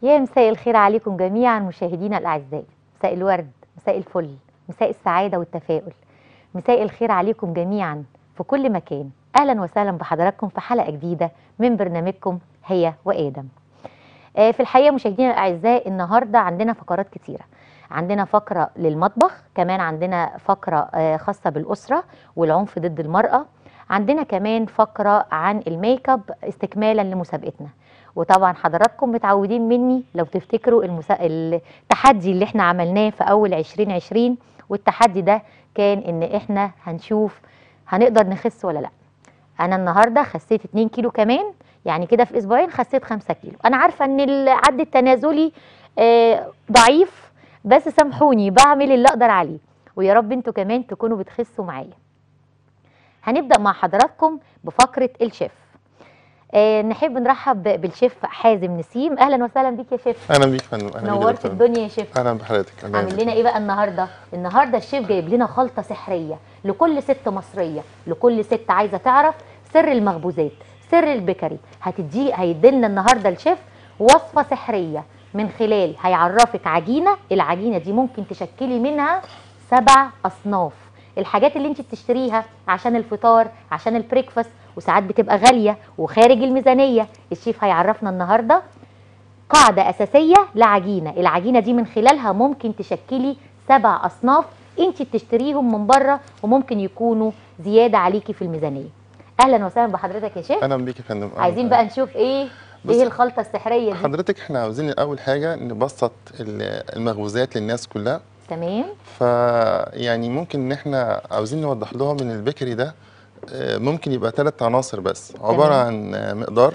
يا مساء الخير عليكم جميعا مشاهدينا الاعزاء مساء الورد مساء الفل مساء السعاده والتفاؤل مساء الخير عليكم جميعا في كل مكان اهلا وسهلا بحضراتكم في حلقه جديده من برنامجكم هي وادم آه، في الحقيقه مشاهدينا الاعزاء النهارده عندنا فقرات كتيره عندنا فقره للمطبخ كمان عندنا فقره آه، خاصه بالاسره والعنف ضد المراه عندنا كمان فقره عن الميك اب استكمالا لمسابقتنا وطبعا حضراتكم متعودين مني لو تفتكروا المسا... التحدي اللي احنا عملناه في اول 2020 والتحدي ده كان ان احنا هنشوف هنقدر نخس ولا لا انا النهارده خسيت 2 كيلو كمان يعني كده في اسبوعين خسيت 5 كيلو انا عارفه ان العد التنازلي آه، ضعيف بس سامحوني بعمل اللي اقدر عليه ويا رب انتوا كمان تكونوا بتخسوا معايا هنبدا مع حضراتكم بفقره الشيف آه، نحب نرحب ب- بالشيف حازم نسيم اهلا وسهلا بيك يا شيف اهلا بيك يا فندم اهلا بيك يا نورت دكتور. الدنيا يا شيف اهلا بحضرتك الله عامل يبارك. لنا ايه بقى النهارده النهارده الشيف جايب لنا خلطه سحريه لكل ست مصريه لكل ست عايزه تعرف سر المخبوزات سر البيكري هتدي هيديلنا النهارده الشيف وصفه سحريه من خلال هيعرفك عجينه العجينه دي ممكن تشكلي منها سبع اصناف الحاجات اللي انت بتشتريها عشان الفطار عشان البريكفاست وساعات بتبقى غاليه وخارج الميزانيه الشيف هيعرفنا النهارده قاعدة أساسية لعجينة العجينة دي من خلالها ممكن تشكلي سبع أصناف انت بتشتريهم من بره وممكن يكونوا زيادة عليكي في الميزانية أهلا وسهلا بحضرتك يا شيف اهلا بيك يا فندم أهلاً عايزين بقى نشوف ايه بص- ايه الخلطة السحرية دي حضرتك احنا عاوزين اول حاجه نبسط ال- المخبوزات للناس كلها تمام ف يعني ممكن ان احنا عاوزين نوضح لهم ان البيكري ده آه، ممكن يبقى ثلاث عناصر بس عباره عن آه، مقدار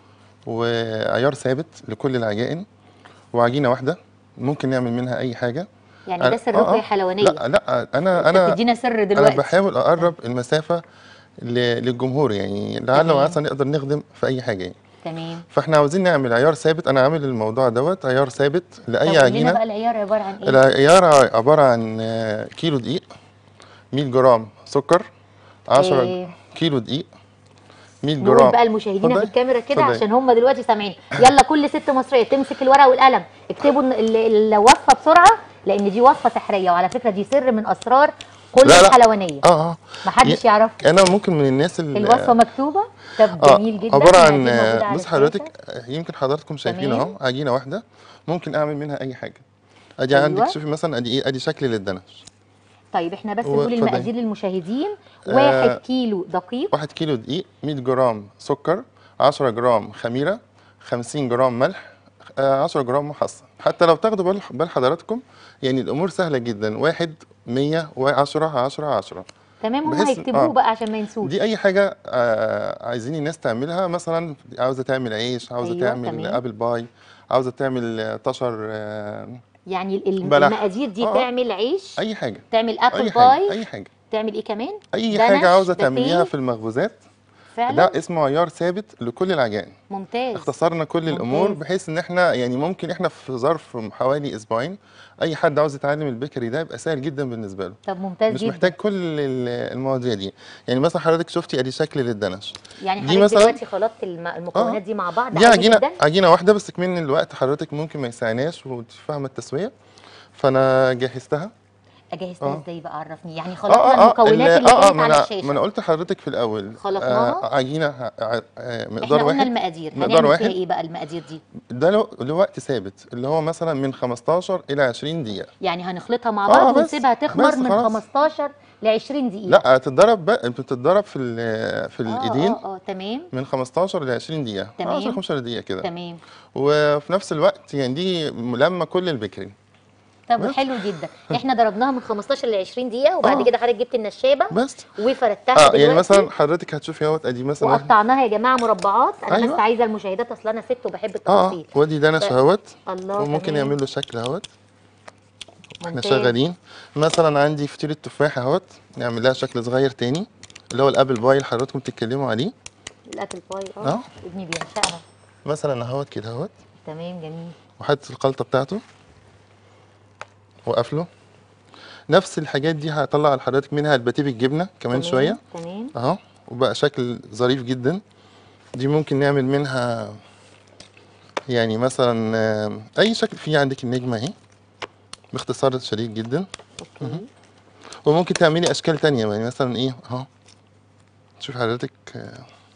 وعيار ثابت لكل العجائن وعجينه واحده ممكن نعمل منها اي حاجه يعني أنا- ده سركم آه، يا آه. حلوانية لا لا انا انت انا بتدينا سر انا دلوقتي بحاول اقرب المسافه ل- للجمهور يعني لعل تمام. وعسى نقدر نخدم في اي حاجه يعني تمام فاحنا عاوزين نعمل عيار ثابت انا عامل الموضوع دوت عيار ثابت طب لاي قول لنا عجينه بقى العيار عبارة عن ايه العيار عباره عن آه، كيلو دقيق 100 جرام سكر 10 إيه. كيلو دقيق 100 نقول جرام بقى المشاهدين في اتفضلي. الكاميرا كده اتفضلي. عشان هم دلوقتي سامعين يلا كل ست مصريه تمسك الورقه والقلم اكتبوا ال- ال- الوصفه بسرعه لان دي وصفه سحريه وعلى فكره دي سر من اسرار كل لا، لا. الحلوانيه اه اه محدش ي- يعرف انا ممكن من الناس اللي الوصفه مكتوبه طب اه جميل جدا عباره عن المقادير موجودة آه، على بص الشاشة. حضرتك آه، يمكن حضراتكم شايفين تمام. اهو عجينه واحده ممكن اعمل منها اي حاجه ادي أيوة. عندك شوفي مثلا ادي ايه ادي شكل للدنش طيب احنا بس هو- نقول اتفضلي. المقادير للمشاهدين آه، واحد كيلو دقيق 1 كيلو دقيق 100 جرام سكر 10 جرام خميره 50 جرام ملح آه، 10 جرام محصن حتى لو تاخدوا بال بال حضراتكم يعني الامور سهله جدا واحد 100 و10 10 10 تمام هم بحيث- هيكتبوه آه. بقى عشان ما ينسوش دي اي حاجه آه عايزين الناس تعملها مثلا عاوزه تعمل عيش عاوزه أيوة، تعمل تمام. ابل باي عاوزه تعمل آه، طشر آه يعني ال- ال- بلح. المقادير دي آه، آه. تعمل عيش اي حاجه تعمل ابل اي حاجه باي اي حاجه تعمل ايه كمان اي دنش، حاجه عاوزه باتيه. تعمليها في المخبوزات فعلا ده اسمه عيار ثابت لكل العجائن ممتاز اختصرنا كل الامور ممتاز. بحيث ان احنا يعني ممكن احنا في ظرف حوالي اسبوعين اي حد عاوز يتعلم البيكري ده يبقى سهل جدا بالنسبه له طب ممتاز مش جدا محتاج كل ال- المواضيع دي يعني مثلا حضرتك شفتي ادي شكل للدنش يعني دي حضرتك مثلا- دلوقتي خلطت الم- المكونات دي مع بعض دي عادي عجينه جدا عجينه واحده بس كمان الوقت حضرتك ممكن ما يسعناش وانت فاهمه التسويه فانا جهزتها اجهزتها آه. ازاي بقى عرفني يعني خلطنا المكونات ال- اللي آه، كانت ما على انا الشاشه ما انا قلت لحضرتك في الاول خلطناها؟ آه عجينه ع- ع- آه، احنا مقدار قلنا واحد المقادير مقدار هنعمل واحد فيها ايه بقى المقادير دي ده له- لوقت ثابت اللي هو مثلا من 15 الى 20 دقيقه يعني هنخلطها مع آه، بعض بس- ونسيبها تخمر بس من خلاص. 15 ل 20 دقيقه لا تتضرب بقى بتتضرب في ال- في آه، الايدين اه اه تمام من 15 ل 20 دقيقه تمام. 10 15 دقيقه كده تمام وفي نفس الوقت يعني دي لما كل البيكري طب بس. حلو جدا احنا ضربناها من 15 ل 20 دقيقه وبعد آه. كده حضرتك جبت النشابه بس وفردتها اه دلوقتي يعني مثلا حضرتك هتشوفي اهوت ادي مثلا واحد- وقطعناها يا جماعه مربعات انا بس أيوة. عايزه المشاهدات اصل انا ست وبحب اه التفاصيل وادي دنس ف- اهوت الله وممكن تمام. يعمل له شكل اهوت احنا ممتاز. شغالين مثلا عندي فطيره تفاح اهوت نعمل لها شكل صغير تاني اللي هو الابل باي اللي حضراتكم بتتكلموا عليه الاكل باي اه آه. ابني بيعشقها مثلا اهوت كده اهوت تمام جميل وحاطط الخلطه بتاعته وقافله نفس الحاجات دي هطلع لحضرتك منها الباتيه بالجبنه كمان تمام، شويه تمام اهو وبقى شكل ظريف جدا دي ممكن نعمل منها يعني مثلا آه، اي شكل في عندك النجمه اهي باختصار شديد جدا اوكي وممكن تعملي اشكال تانية يعني مثلا ايه اهو شوف حضرتك آه،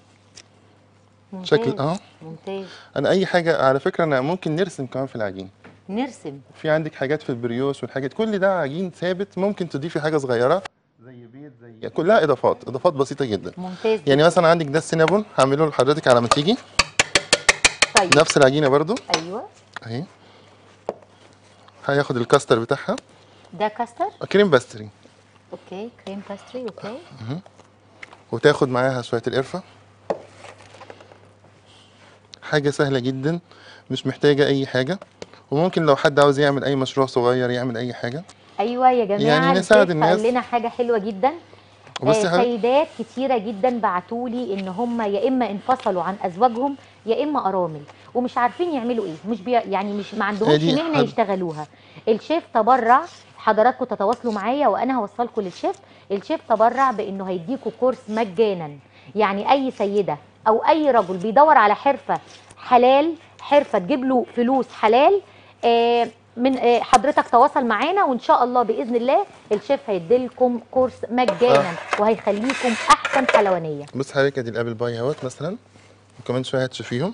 شكل ممتاز اه ممتاز انا اي حاجه على فكره انا ممكن نرسم كمان في العجين نرسم في عندك حاجات في البريوش والحاجات كل ده عجين ثابت ممكن تضيفي حاجه صغيره زي بيض زي كلها اضافات اضافات بسيطه جدا ممتاز يعني مثلا عندك ده السينابون هعمله لحضرتك على ما تيجي طيب نفس العجينه برضو ايوه اهي هياخد الكاستر بتاعها ده كاستر كريم باستري اوكي كريم باستري اوكي وتاخد معاها شويه القرفه حاجه سهله جدا مش محتاجه اي حاجه وممكن لو حد عاوز يعمل اي مشروع صغير يعمل اي حاجه ايوه يا جماعه يعني نساعد الشيف الناس. قال لنا حاجه حلوه جدا وبصي آه حضرتك سيدات كتيره جدا بعتوا لي ان هم يا اما انفصلوا عن ازواجهم يا اما ارامل ومش عارفين يعملوا ايه مش بي يعني مش ما عندهمش دي مهنه حد- يشتغلوها الشيف تبرع حضراتكم تتواصلوا معايا وانا هوصلكم للشيف الشيف تبرع بانه هيديكوا كورس مجانا يعني اي سيده او اي رجل بيدور على حرفه حلال حرفه تجيب له فلوس حلال آه من آه حضرتك تواصل معانا وان شاء الله باذن الله الشيف هيديلكم كورس مجانا وهيخليكم احسن حلوانيه بص حضرتك ادي الابل باي اهوت مثلا وكمان شويه هتشوفيهم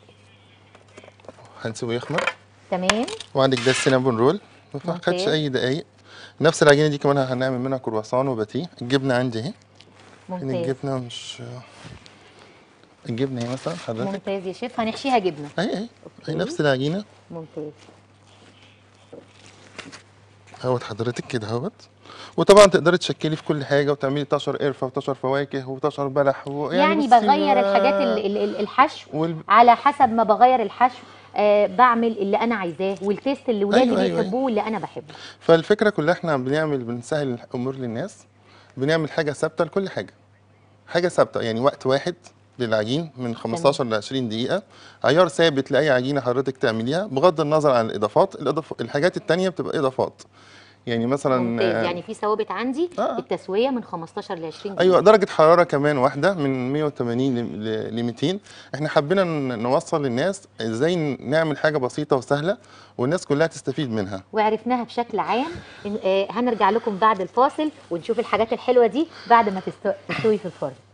هنسيبه يخمر تمام وعندك ده السينابون رول ما ممتاز. خدش اي دقايق نفس العجينه دي كمان هنعمل منها كرواسون وباتيه الجبنه عندي اهي يعني ممتاز الجبنه مش الجبنه اهي مثلا حضرتك ممتاز يا شيف هنحشيها جبنه اهي اهي أوكي. اهي نفس العجينه ممتاز اهوت حضرتك كده اهوت وطبعا تقدري تشكلي في كل حاجه وتعملي طشر قرفه وطشر فواكه وطشر بلح و... يعني, بصي بغير ما- الحاجات ال- ال- ال- الحشو وال... على حسب ما بغير الحشو آه بعمل اللي انا عايزاه والتيست اللي ولادي أيوة، أيوة، بيحبوه واللي انا بحبه فالفكره كلها احنا بنعمل بنسهل الامور للناس بنعمل حاجه ثابته لكل حاجه حاجه ثابته يعني وقت واحد للعجين من 15 ل 20 دقيقه عيار ثابت لاي عجينه حضرتك تعمليها بغض النظر عن الاضافات الإضاف... الحاجات التانية بتبقى اضافات يعني مثلا ممتاز آه، يعني في ثوابت عندي آه. التسويه من 15 ل 20 دقيقه ايوه درجه حراره كمان واحده من 180 ل ل 200 احنا حبينا ن- نوصل للناس ازاي نعمل حاجه بسيطه وسهله والناس كلها تستفيد منها وعرفناها بشكل عام إن- آه هنرجع لكم بعد الفاصل ونشوف الحاجات الحلوه دي بعد ما تستو- تستوي في الفرن